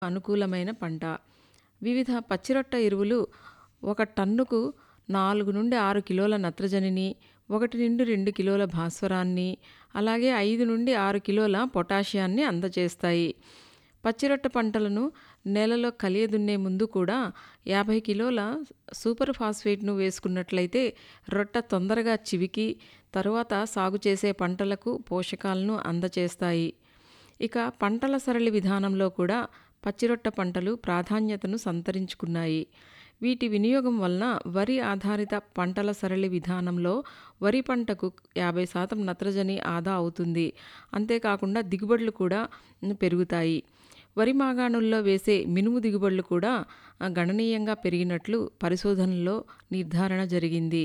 అనుకూలమైన పంట. వివిధ పచ్చిరొట్ట ఎరువులు ఒక టన్నుకు నాలుగు నుండి ఆరు కిలోల నత్రజనిని, ఒకటి నుండి రెండు కిలోల భాస్వరాన్ని, అలాగే ఐదు నుండి ఆరు కిలోల పొటాషియాన్ని అందజేస్తాయి. పచ్చిరొట్ట పంటలను నేలలో కలియదున్నే ముందు కూడా యాభై కిలోల సూపర్ ఫాస్ఫేట్ను వేసుకున్నట్లయితే రొట్ట తొందరగా చివికి తరువాత సాగు చేసే పంటలకు పోషకాలను అందచేస్తాయి. ఇక పంటల సరళి విధానంలో కూడా పచ్చిరొట్ట పంటలు ప్రాధాన్యతను సంతరించుకున్నాయి. వీటి వినియోగం వలన వరి ఆధారిత పంటల సరళి విధానంలో వరి పంటకు యాభై శాతం నత్రజని ఆదా అవుతుంది. అంతేకాకుండా దిగుబడులు కూడా పెరుగుతాయి. వరి మాగాణుల్లో వేసే మినుము దిగుబడులు కూడా గణనీయంగా పెరిగినట్లు పరిశోధనల్లో నిర్ధారణ జరిగింది.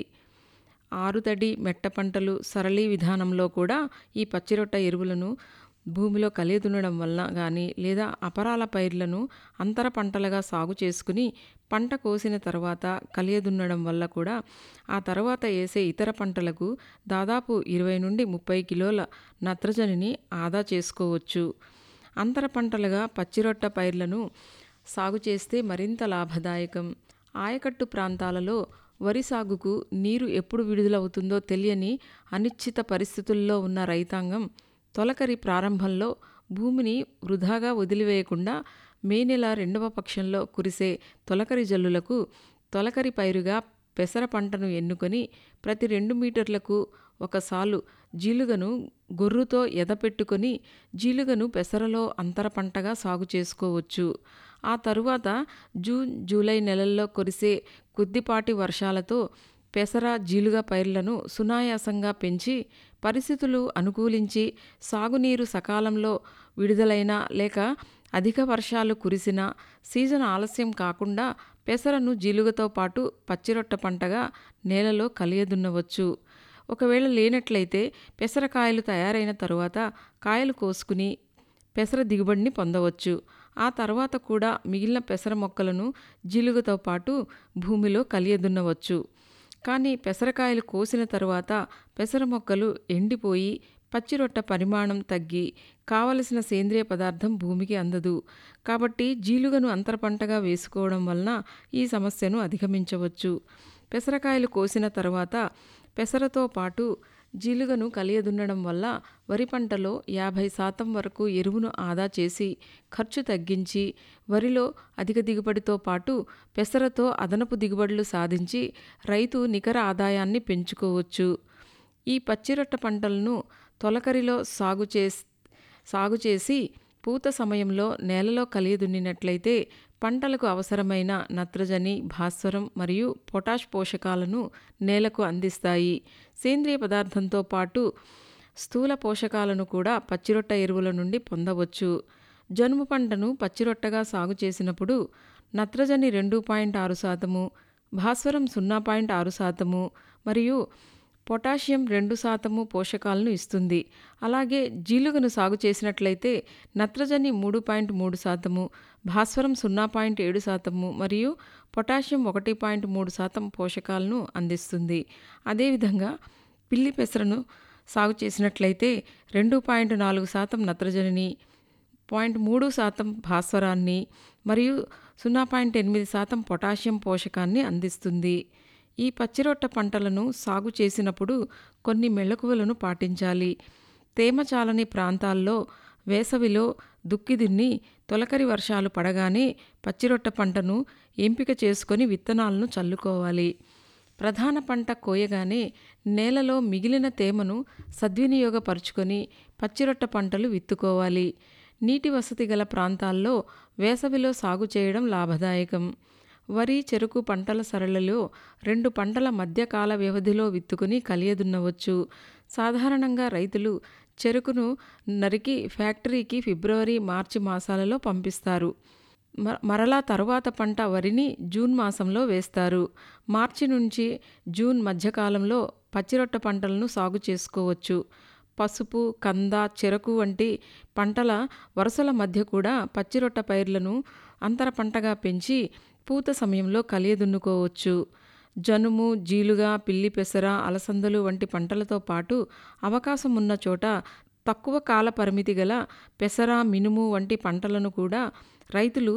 ఆరుతడి మెట్ట పంటలు సరళీ విధానంలో కూడా ఈ పచ్చిరొట్ట ఎరువులను భూమిలో కలియదున్నడం వలన గానీ లేదా అపరాల పైర్లను అంతర పంటలుగా సాగు చేసుకుని పంట కోసిన తర్వాత కలియదున్నడం వల్ల కూడా ఆ తర్వాత ఏసే ఇతర పంటలకు దాదాపు ఇరవై నుండి ముప్పై కిలోల నత్రజనిని ఆదా చేసుకోవచ్చు. అంతర పంటలుగా పచ్చిరొట్ట పైర్లను సాగు చేస్తే మరింత లాభదాయకం. ఆయకట్టు ప్రాంతాలలో వరి సాగుకు నీరు ఎప్పుడు విడుదలవుతుందో తెలియని అనిశ్చిత పరిస్థితుల్లో ఉన్న రైతాంగం తొలకరి ప్రారంభంలో భూమిని వృథాగా వదిలివేయకుండా మే నెల రెండవ పక్షంలో కురిసే తొలకరి జల్లులకు తొలకరి పైరుగా పెసర పంటను ఎన్నుకొని ప్రతి రెండు మీటర్లకు ఒక సాలు జీలుగను గొర్రుతో ఎదపెట్టుకొని జీలుగను పెసరలో అంతర పంటగా సాగు చేసుకోవచ్చు. ఆ తరువాత జూన్, జూలై నెలల్లో కురిసే కొద్దిపాటి వర్షాలతో పెసర, జీలుగ పైర్లను సునాయాసంగా పెంచి పరిస్థితులు అనుకూలించి సాగునీరు సకాలంలో విడుదలైనా లేక అధిక వర్షాలు కురిసినా సీజన్ ఆలస్యం కాకుండా పెసరను జీలుగతో పాటు పచ్చిరొట్ట పంటగా నేలలో కలియదున్నవచ్చు. ఒకవేళ లేనట్లయితే పెసర కాయలు తయారైన తరువాత కాయలు కోసుకుని పెసర దిగుబడిని పొందవచ్చు. ఆ తర్వాత కూడా మిగిలిన పెసర మొక్కలను జీలుగతో పాటు భూమిలో కలియదున్నవచ్చు. కానీ పెసరకాయలు కోసిన తరువాత పెసర మొక్కలు ఎండిపోయి పచ్చిరొట్ట పరిమాణం తగ్గి కావలసిన సేంద్రియ పదార్థం భూమికి అందదు. కాబట్టి జీలుగను అంతర పంటగా వేసుకోవడం వలన ఈ సమస్యను అధిగమించవచ్చు. పెసరకాయలు కోసిన తరువాత పెసరతో పాటు జీలుగను కలియదున్నడం వల్ల వరి పంటలో యాభై శాతం వరకు ఎరువును ఆదా చేసి ఖర్చు తగ్గించి వరిలో అధిక దిగుబడితో పాటు పెసరతో అదనపు దిగుబడులు సాధించి రైతు నికర ఆదాయాన్ని పెంచుకోవచ్చు. ఈ పచ్చిరొట్ట పంటలను తొలకరిలో సాగు చేస్ సాగు చేసి పూత సమయంలో నేలలో కలియదున్నినట్లయితే పంటలకు అవసరమైన నత్రజని, భాస్వరం మరియు పొటాష్ పోషకాలను నేలకు అందిస్తాయి. సేంద్రియ పదార్థంతో పాటు స్థూల పోషకాలను కూడా పచ్చిరొట్ట ఎరువుల నుండి పొందవచ్చు. జనుము పంటను పచ్చిరొట్టగా సాగు చేసినప్పుడు నత్రజని రెండు పాయింట్ ఆరు శాతము, భాస్వరం సున్నా పాయింట్ ఆరు శాతము మరియు పొటాషియం రెండు శాతము పోషకాలను ఇస్తుంది. అలాగే జీలుగను సాగు చేసినట్లయితే నత్రజని మూడు పాయింట్ మూడు శాతము, భాస్వరం సున్నా పాయింట్ ఏడు శాతము మరియు పొటాషియం ఒకటి పాయింట్ మూడు శాతం పోషకాలను అందిస్తుంది. అదేవిధంగా పిల్లి పెసరను సాగు చేసినట్లయితే రెండు పాయింట్ నాలుగు శాతం నత్రజనిని, పాయింట్ మూడు శాతం భాస్వరాన్ని మరియు సున్నా పాయింట్ ఎనిమిది శాతం పొటాషియం పోషకాన్ని అందిస్తుంది. ఈ పచ్చిరొట్ట పంటలను సాగు చేసినప్పుడు కొన్ని మెళకువలను పాటించాలి. తేమ చాలని ప్రాంతాల్లో వేసవిలో దుక్కి దున్ని తొలకరి వర్షాలు పడగానే పచ్చిరొట్ట పంటను ఎంపిక చేసుకొని విత్తనాలను చల్లుకోవాలి. ప్రధాన పంట కోయగానే నేలలో మిగిలిన తేమను సద్వినియోగపరచుకొని పచ్చిరొట్ట పంటలు విత్తుకోవాలి. నీటి వసతి గల ప్రాంతాల్లో వేసవిలో సాగు చేయడం లాభదాయకం. వరి, చెరకు పంటల సరళిలో రెండు పంటల మధ్య కాల వ్యవధిలో విత్తుకొని కలియదున్నవచ్చు. సాధారణంగా రైతులు చెరకును నరికి ఫ్యాక్టరీకి ఫిబ్రవరి, మార్చి మాసాలలో పంపిస్తారు. మరలా తరువాత పంట వరిని జూన్ మాసంలో వేస్తారు. మార్చి నుంచి జూన్ మధ్యకాలంలో పచ్చిరొట్ట పంటలను సాగు చేసుకోవచ్చు. పసుపు, కంద, చెరకు వంటి పంటల వరుసల మధ్య కూడా పచ్చిరొట్ట పైర్లను అంతర పంటగా పెంచి పూత సమయంలో కలియదున్నుకోవచ్చు. జనుము, జీలుగ, పిల్లి పెసర, అలసందలు వంటి పంటలతో పాటు అవకాశం ఉన్న చోట తక్కువ కాల పరిమితి గల పెసర, మినుము వంటి పంటలను కూడా రైతులు